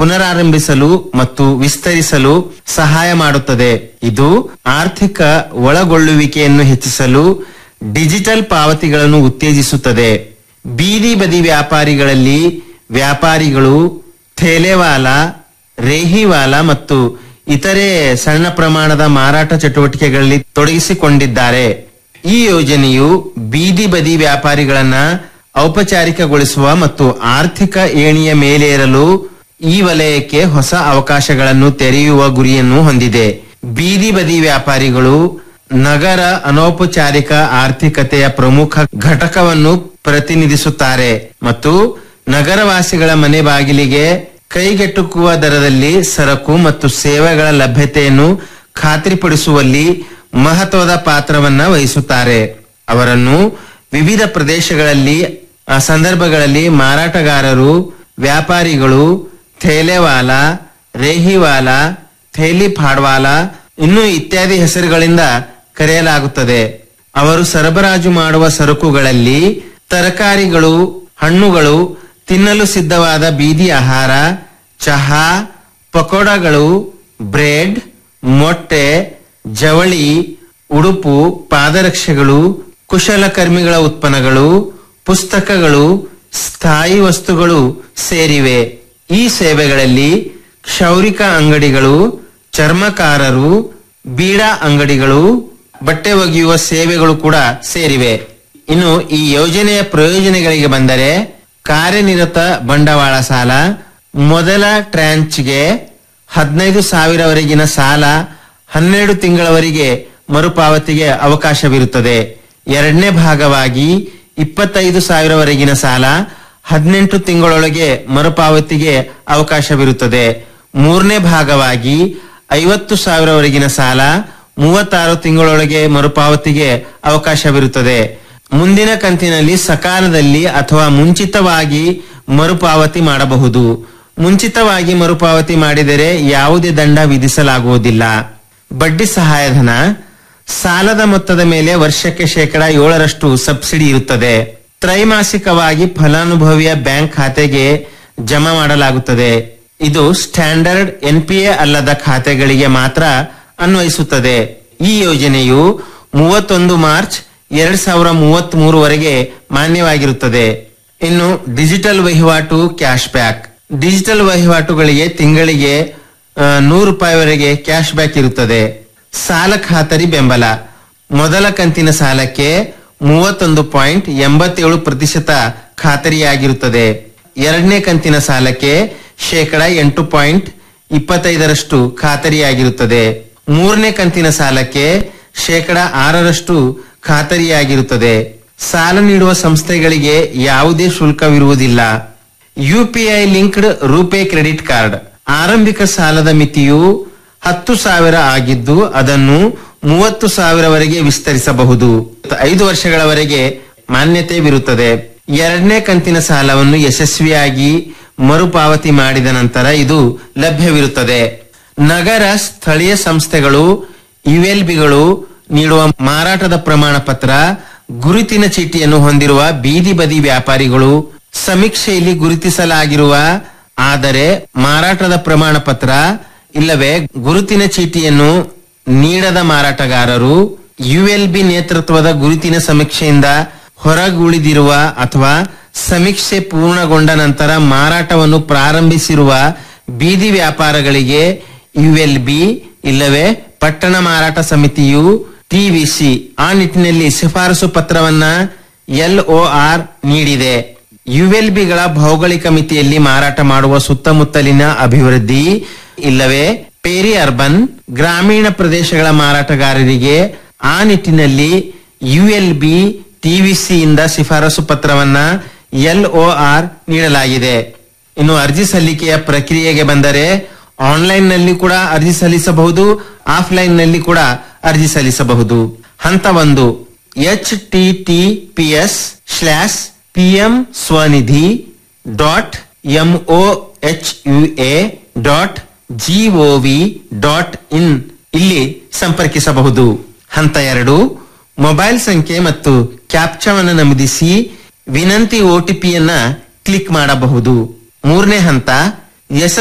ಪುನರಾರಂಭಿಸಲು ಮತ್ತು ವಿಸ್ತರಿಸಲು ಸಹಾಯ ಮಾಡುತ್ತದೆ ಇದು ಆರ್ಥಿಕ ಒಳಗೊಳ್ಳುವಿಕೆಯನ್ನು ಹೆಚ್ಚಿಸಲು ಡಿಜಿಟಲ್ ಪಾವತಿಗಳನ್ನು ಉತ್ತೇಜಿಸುತ್ತದೆ ಬೀದಿ ಬದಿ ವ್ಯಾಪಾರಿಗಳಲ್ಲಿ ವ್ಯಾಪಾರಿಗಳು ಥೇಲೆವಾಲಾ ರೇಹಿವಾಲಾ ಮತ್ತು ಇತರೆ ಸಣ್ಣ ಪ್ರಮಾಣದ ಮಾರಾಟ ಚಟುವಟಿಕೆಗಳಲ್ಲಿ ತೊಡಗಿಸಿಕೊಂಡಿದ್ದಾರೆ ಈ ಯೋಜನೆಯು ಬೀದಿ ಬದಿ ವ್ಯಾಪಾರಿಗಳನ್ನ ಔಪಚಾರಿಕಗೊಳಿಸುವ ಮತ್ತು ಆರ್ಥಿಕ ಏಣಿಯ ಮೇಲೇರಲು ಈ ವಲಯಕ್ಕೆ ಹೊಸ ಅವಕಾಶಗಳನ್ನು ತೆರೆಯುವ ಗುರಿಯನ್ನು ಹೊಂದಿದೆ ಬೀದಿ ಬದಿ ವ್ಯಾಪಾರಿಗಳು ನಗರ ಅನೌಪಚಾರಿಕ ಆರ್ಥಿಕತೆಯ ಪ್ರಮುಖ ಘಟಕವನ್ನು ಪ್ರತಿನಿಧಿಸುತ್ತಾರೆ ಮತ್ತು ನಗರವಾಸಿಗಳ ಮನೆ ಬಾಗಿಲಿಗೆ ಕೈಗೆಟುಕುವ ದರದಲ್ಲಿ ಸರಕು ಮತ್ತು ಸೇವೆಗಳ ಲಭ್ಯತೆಯನ್ನು ಖಾತ್ರಿಪಡಿಸುವಲ್ಲಿ ಮಹತ್ವದ ಪಾತ್ರವನ್ನ ವಹಿಸುತ್ತಾರೆ ಅವರನ್ನು ವಿವಿಧ ಪ್ರದೇಶಗಳಲ್ಲಿ ಆ ಸಂದರ್ಭಗಳಲ್ಲಿ ಮಾರಾಟಗಾರರು ವ್ಯಾಪಾರಿಗಳು ಥೇಲೆವಾಲಾ ರೇಹಿವಾಲಾ ಥೇಲಿ ಫಾಡ್ವಾಲಾ ಇನ್ನೂ ಇತ್ಯಾದಿ ಹೆಸರುಗಳಿಂದ ಕರೆಯಲಾಗುತ್ತದೆ ಅವರು ಸರಬರಾಜು ಮಾಡುವ ಸರಕುಗಳಲ್ಲಿ ತರಕಾರಿಗಳು ಹಣ್ಣುಗಳು ತಿನ್ನಲು ಸಿದ್ಧವಾದ ಬೀದಿ ಆಹಾರ ಚಹಾ ಪಕೋಡಗಳು ಬ್ರೆಡ್ ಮೊಟ್ಟೆ ಜವಳಿ ಉಡುಪು ಪಾದರಕ್ಷೆಗಳು ಕುಶಲಕರ್ಮಿಗಳ ಉತ್ಪನ್ನಗಳು ಪುಸ್ತಕಗಳು ಸ್ಥಾಯಿ ವಸ್ತುಗಳು ಸೇರಿವೆ ಈ ಸೇವೆಗಳಲ್ಲಿ ಕ್ಷೌರಿಕ ಅಂಗಡಿಗಳು ಚರ್ಮಕಾರರು ಬೀಡಾ ಅಂಗಡಿಗಳು ಬಟ್ಟೆ ಒಗೆಯುವ ಸೇವೆಗಳು ಕೂಡ ಸೇರಿವೆ ಇನ್ನು ಈ ಯೋಜನೆಯ ಪ್ರಯೋಜನಗಳಿಗೆ ಬಂದರೆ ಕಾರ್ಯನಿರತ ಬಂಡವಾಳ ಸಾಲ ಮೊದಲ ಟ್ರಾಂಚ್ಗೆ ಹದಿನೈದು ಸಾವಿರವರೆಗಿನ ಸಾಲ ಹನ್ನೆರಡು ತಿಂಗಳವರೆಗೆ ಮರುಪಾವತಿಗೆ ಅವಕಾಶವಿರುತ್ತದೆ ಎರಡನೇ ಭಾಗವಾಗಿ ಇಪ್ಪತ್ತೈದು ಸಾವಿರವರೆಗಿನ ಸಾಲ ಹದಿನೆಂಟು ತಿಂಗಳೊಳಗೆ ಮರುಪಾವತಿಗೆ ಅವಕಾಶವಿರುತ್ತದೆ ಮೂರನೇ ಭಾಗವಾಗಿ ಐವತ್ತು ಸಾವಿರವರೆಗಿನ ಸಾಲ ಮೂವತ್ತಾರು ತಿಂಗಳೊಳಗೆ ಮರುಪಾವತಿಗೆ ಅವಕಾಶವಿರುತ್ತದೆ ಮುಂದಿನ ಕಂತಿನಲ್ಲಿ ಸಕಾಲದಲ್ಲಿ ಅಥವಾ ಮುಂಚಿತವಾಗಿ ಮರುಪಾವತಿ ಮಾಡಬಹುದು ಮುಂಚಿತವಾಗಿ ಮರುಪಾವತಿ ಮಾಡಿದರೆ ಯಾವುದೇ ದಂಡ ವಿಧಿಸಲಾಗುವುದಿಲ್ಲ ಬಡ್ಡಿ ಸಹಾಯಧನ ಸಾಲದ ಮೊತ್ತದ ಮೇಲೆ ವರ್ಷಕ್ಕೆ ಶೇಕಡ ಏಳರಷ್ಟು ಸಬ್ಸಿಡಿ ಇರುತ್ತದೆ ತ್ರೈಮಾಸಿಕವಾಗಿ ಫಲಾನುಭವಿಯ ಬ್ಯಾಂಕ್ ಖಾತೆಗೆ ಜಮಾ ಮಾಡಲಾಗುತ್ತದೆ ಇದು ಸ್ಟ್ಯಾಂಡರ್ಡ್ ಎನ್ಪಿಎ ಅಲ್ಲದ ಖಾತೆಗಳಿಗೆ ಮಾತ್ರ ಅನ್ವಯಿಸುತ್ತದೆ ಈ ಯೋಜನೆಯು ಮೂವತ್ತೊಂದು ಮಾರ್ಚ್ ಎರಡ್ ಸಾವಿರ ಮೂವತ್ತ್ ಮೂರುವರೆಗೆ ಮಾನ್ಯವಾಗಿರುತ್ತದೆ ಇನ್ನು ಡಿಜಿಟಲ್ ವಹಿವಾಟು ಕ್ಯಾಶ್ ಬ್ಯಾಕ್ ಡಿಜಿಟಲ್ ವಹಿವಾಟುಗಳಿಗೆ ತಿಂಗಳಿಗೆ ಆ, ನೂರು ರೂಪಾಯಿವರೆಗೆ ಕ್ಯಾಶ್ ಬ್ಯಾಕ್ ಇರುತ್ತದೆ ಸಾಲ ಖಾತರಿ ಬೆಂಬಲ ಮೊದಲ ಕಂತಿನ ಸಾಲಕ್ಕೆ ಮೂವತ್ತೊಂದು ಪಾಯಿಂಟ್ ಎಂಬತ್ತೇಳು ಪ್ರತಿಶತ ಖಾತರಿಯಾಗಿರುತ್ತದೆ ಎರಡನೇ ಕಂತಿನ ಸಾಲಕ್ಕೆ ಶೇಕಡ ಎಂಟು ಪಾಯಿಂಟ್ ಇಪ್ಪತ್ತೈದರಷ್ಟು ಖಾತರಿಯಾಗಿರುತ್ತದೆ ಮೂರನೇ ಕಂತಿನ ಸಾಲಕ್ಕೆ ಶೇಕಡ ಆರರಷ್ಟು ಖಾತರಿಯಾಗಿರುತ್ತದೆ ಸಾಲ ನೀಡುವ ಸಂಸ್ಥೆಗಳಿಗೆ ಯಾವುದೇ ಶುಲ್ಕವಿರುವುದಿಲ್ಲ UPI linked RuPay credit card ಆರಂಭಿಕ ಸಾಲದ ಮಿತಿಯು ಹತ್ತು ಸಾವಿರ ಆಗಿದ್ದು ಅದನ್ನು ಮೂವತ್ತು ಸಾವಿರವರೆಗೆ ವಿಸ್ತರಿಸಬಹುದು ಐದು ವರ್ಷಗಳವರೆಗೆ ಮಾನ್ಯತೆವಿರುತ್ತದೆ ಎರಡನೇ ಕಂತಿನ ಸಾಲವನ್ನು ಯಶಸ್ವಿಯಾಗಿ ಮರುಪಾವತಿ ಮಾಡಿದ ನಂತರ ಇದು ಲಭ್ಯವಿರುತ್ತದೆ ನಗರ ಸ್ಥಳೀಯ ಸಂಸ್ಥೆಗಳು ಯುಎಲ್ಬಿಗಳು ನೀಡುವ ಮಾರಾಟದ ಪ್ರಮಾಣ ಪತ್ರ ಗುರುತಿನ ಚೀಟಿಯನ್ನು ಹೊಂದಿರುವ ಬೀದಿ ಬದಿ ವ್ಯಾಪಾರಿಗಳು ಸಮೀಕ್ಷೆಯಲ್ಲಿ ಗುರುತಿಸಲಾಗಿರುವ ಆದರೆ ಮಾರಾಟದ ಪ್ರಮಾಣ ಪತ್ರ ಇಲ್ಲವೇ ಗುರುತಿನ ಚೀಟಿಯನ್ನು ನೀಡದ ಮಾರಾಟಗಾರರು ಯುಎಲ್ಬಿ ನೇತೃತ್ವದ ಗುರುತಿನ ಸಮೀಕ್ಷೆಯಿಂದ ಹೊರಗುಳಿದಿರುವ ಅಥವಾ ಸಮೀಕ್ಷೆ ಪೂರ್ಣಗೊಂಡ ನಂತರ ಮಾರಾಟವನ್ನು ಪ್ರಾರಂಭಿಸಿರುವ ಬೀದಿ ವ್ಯಾಪಾರಗಳಿಗೆ ಯುಎಲ್ಬಿ ಇಲ್ಲವೇ ಪಟ್ಟಣ ಮಾರಾಟ ಸಮಿತಿಯು ಟಿವಿಸಿ ಆ ನಿಟ್ಟಿನಲ್ಲಿ ಶಿಫಾರಸು ಪತ್ರವನ್ನ ಎಲ್ಒಆರ್ ನೀಡಿದೆ ಯುಎಲ್ಬಿಗಳ ಭೌಗೋಳಿಕ ಮಿತಿಯಲ್ಲಿ ಮಾರಾಟ ಮಾಡುವ ಸುತ್ತಮುತ್ತಲಿನ ಅಭಿವೃದ್ಧಿ ಇಲ್ಲವೇ ಪೇರಿ ಅರ್ಬನ್ ಗ್ರಾಮೀಣ ಪ್ರದೇಶಗಳ ಮಾರಾಟಗಾರರಿಗೆ ಆ ನಿಟ್ಟಿನಲ್ಲಿ ಯುಎಲ್ಬಿ ಟಿವಿಸಿಯಿಂದ ಶಿಫಾರಸು ಪತ್ರವನ್ನ ಎಲ್ಒಆರ್ ನೀಡಲಾಗಿದೆ ಇನ್ನು ಅರ್ಜಿ ಸಲ್ಲಿಕೆಯ ಪ್ರಕ್ರಿಯೆಗೆ ಬಂದರೆ ಆನ್ಲೈನ್ ನಲ್ಲಿ ಕೂಡ ಅರ್ಜಿ ಸಲ್ಲಿಸಬಹುದು ಆಫ್ಲೈನ್ ನಲ್ಲಿ ಕೂಡ ಅರ್ಜಿ ಸಲ್ಲಿಸಬಹುದು ಹಂತ ಒಂದು H T T P S slash P M SVANidhi dot MO H U A dot GOV dot in ಇಲ್ಲಿ ಸಂಪರ್ಕಿಸಬಹುದು ಹಂತ ಎರಡು ಮೊಬೈಲ್ ಸಂಖ್ಯೆ ಮತ್ತು ಕ್ಯಾಪ್ಚಾವನ್ನು ನಮೂದಿಸಿ ವಿನಂತಿ ಒಟಿಪಿಯನ್ನ ಕ್ಲಿಕ್ ಮಾಡಬಹುದು ಮೂರನೇ ಹಂತ